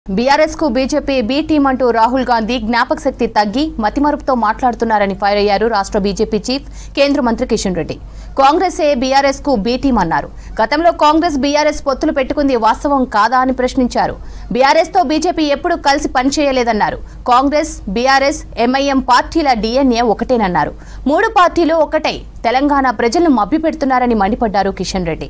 BRS కు BJP B team అంటూ రాహుల్ గాంధీ జ్ఞాపక శక్తి తగ్గి మతిమరుపుతో మాట్లాడుతున్నారని ఫైర్ అయ్యారు రాష్ట్ర బీజేపీ చీఫ్ కేంద్ర మంత్రి కిషన్ రెడ్డి కాంగ్రెసే బీఆర్ఎస్ కు బి టీం అన్నారు గతంలో కాంగ్రెస్ బీఆర్ఎస్ పొత్తులు పెట్టుకుంది వాస్తవం కాదా అని ప్రశ్నించారు బీఆర్ఎస్ తో బీజేపీ ఎప్పుడు కలిసి పనిచేయలేదన్నారు కాంగ్రెస్ బీఆర్ఎస్ ఎంఐఎం పార్టీల డిఎన్ఏ ఒకటేనన్నారు మూడు పార్టీలు ఒకటై తెలంగాణ ప్రజలను మభ్యపెడుతున్నారని మండిపడ్డారు కిషన్ రెడ్డి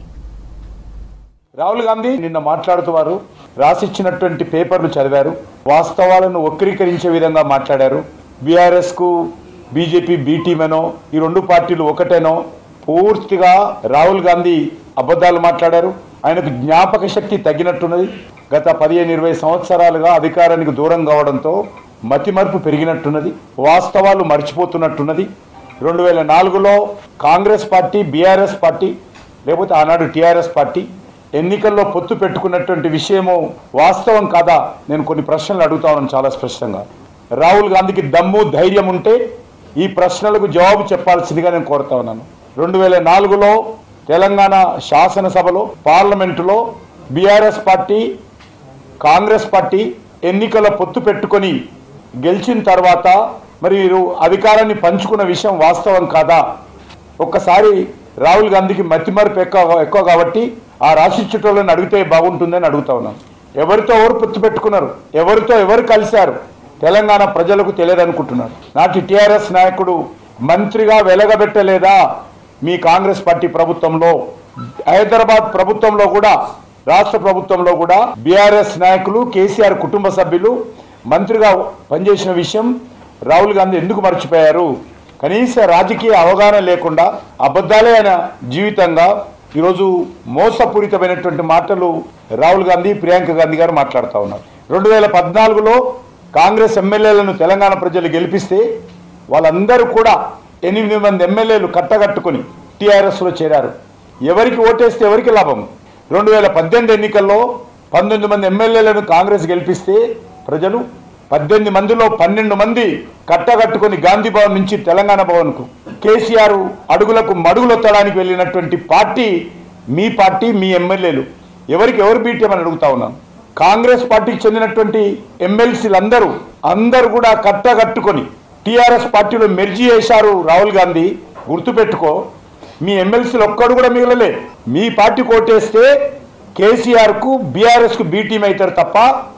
రాహుల్ గాంధీ నిన్న మాట్లాడుతూ వారు రాసిచ్చినటువంటి పేపర్లు చదివారు వాస్తవాలను వక్రీకరించే విధంగా మాట్లాడారు బీఆర్ఎస్ కు బీజేపీ బీటీమేనో ఈ రెండు పార్టీలు ఒకటేనో పూర్తిగా రాహుల్ గాంధీ అబద్ధాలు మాట్లాడారు ఆయనకు జ్ఞాపక శక్తి తగ్గినట్టున్నది గత పదిహేను ఇరవై సంవత్సరాలుగా అధికారానికి దూరం కావడంతో మతిమరుపు పెరిగినట్టున్నది వాస్తవాలు మర్చిపోతున్నట్టున్నది రెండు వేల నాలుగులో కాంగ్రెస్ పార్టీ బీఆర్ఎస్ పార్టీ లేకపోతే ఆనాడు టీఆర్ఎస్ పార్టీ ఎన్నికల్లో పొత్తు పెట్టుకున్నటువంటి విషయము వాస్తవం కాదా నేను కొన్ని ప్రశ్నలు అడుగుతా ఉన్నాను చాలా స్పష్టంగా రాహుల్ గాంధీకి దమ్ము ధైర్యం ఉంటే ఈ ప్రశ్నలకు జవాబు చెప్పాల్సిందిగా నేను కోరుతా ఉన్నాను రెండు వేల నాలుగులో తెలంగాణ శాసనసభలో పార్లమెంటులో బీఆర్ఎస్ పార్టీ కాంగ్రెస్ పార్టీ ఎన్నికల పొత్తు పెట్టుకొని గెలిచిన తర్వాత మరి వీరు అధికారాన్ని పంచుకున్న విషయం వాస్తవం కాదా ఒక్కసారి రాహుల్ గాంధీకి మతిమరుపు ఎక్కువ ఎక్కువ కాబట్టి ఆ రాసిచ్చుటోళ్ళని అడిగితే బాగుంటుందని అడుగుతా ఉన్నాను ఎవరితో ఎవరు పొత్తు పెట్టుకున్నారు ఎవరితో ఎవరు కలిశారు తెలంగాణ ప్రజలకు తెలియదనుకుంటున్నారు నాటి టీఆర్ఎస్ నాయకుడు మంత్రిగా వెలగబెట్టలేదా మీ కాంగ్రెస్ పార్టీ ప్రభుత్వంలో హైదరాబాద్ ప్రభుత్వంలో కూడా రాష్ట్ర ప్రభుత్వంలో కూడా బీఆర్ఎస్ నాయకులు కేసీఆర్ కుటుంబ సభ్యులు మంత్రిగా పనిచేసిన విషయం రాహుల్ గాంధీ ఎందుకు మర్చిపోయారు కనీస రాజకీయ అవగాహన లేకుండా అబద్ధాలే ఆయన జీవితంగా ఈరోజు మోసపూరితమైనటువంటి మాటలు రాహుల్ గాంధీ ప్రియాంక గాంధీ గారు మాట్లాడుతూ ఉన్నారు రెండు వేల పద్నాలుగులో కాంగ్రెస్ ఎమ్మెల్యేలను తెలంగాణ ప్రజలు గెలిపిస్తే వాళ్ళందరూ కూడా ఎనిమిది మంది ఎమ్మెల్యేలు కట్టగట్టుకుని టీఆర్ఎస్లో చేరారు ఎవరికి ఓటేస్తే ఎవరికి లాభం రెండు వేల పద్దెనిమిది ఎన్నికల్లో పంతొమ్మిది మంది ఎమ్మెల్యేలను కాంగ్రెస్ గెలిపిస్తే ప్రజలు పద్దెనిమిది మందిలో పన్నెండు మంది కట్టగట్టుకుని గాంధీ భవన్ నుంచి తెలంగాణ భవన్కు కేసీఆర్ అడుగులకు మడుగులొత్తడానికి వెళ్ళినటువంటి పార్టీ మీ పార్టీ మీ ఎమ్మెల్యేలు ఎవరికి ఎవరు బీటీఎం అడుగుతా ఉన్నాను కాంగ్రెస్ పార్టీకి చెందినటువంటి ఎమ్మెల్సీలు అందరూ అందరూ కూడా కట్టగట్టుకొని టీఆర్ఎస్ పార్టీలో మెర్జీ చేశారు రాహుల్ గాంధీ గుర్తుపెట్టుకో మీ ఎమ్మెల్సీలు ఒక్కడు కూడా మిగలలే మీ పార్టీ కోటేస్తే కేసీఆర్కు బీఆర్ఎస్కు బీ టీం అవుతారు తప్ప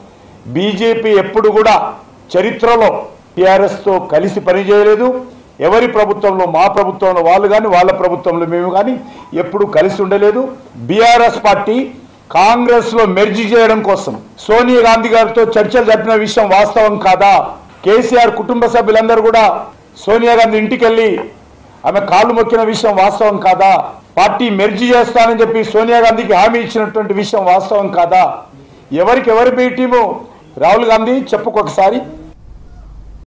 బీజేపీ ఎప్పుడు కూడా చరిత్రలో టీఆర్ఎస్తో కలిసి పనిచేయలేదు ఎవరి ప్రభుత్వంలో మా ప్రభుత్వంలో వాళ్ళు కానీ వాళ్ళ ప్రభుత్వంలో మేము కానీ ఎప్పుడు కలిసి ఉండలేదు బీఆర్ఎస్ పార్టీ కాంగ్రెస్లో మెర్జీ చేయడం కోసం సోనియా గాంధీ గారితో చర్చలు జరిపిన విషయం వాస్తవం కాదా కేసీఆర్ కుటుంబ సభ్యులందరూ కూడా సోనియా గాంధీ ఇంటికి వెళ్ళి ఆమె కాళ్ళు మొక్కిన విషయం వాస్తవం కాదా పార్టీ మెర్జీ చేస్తానని చెప్పి సోనియా గాంధీకి హామీ ఇచ్చినటువంటి విషయం వాస్తవం కాదా ఎవరికి ఎవరి బీ టీము రాహుల్ గాంధీ చెప్పుకొకసారి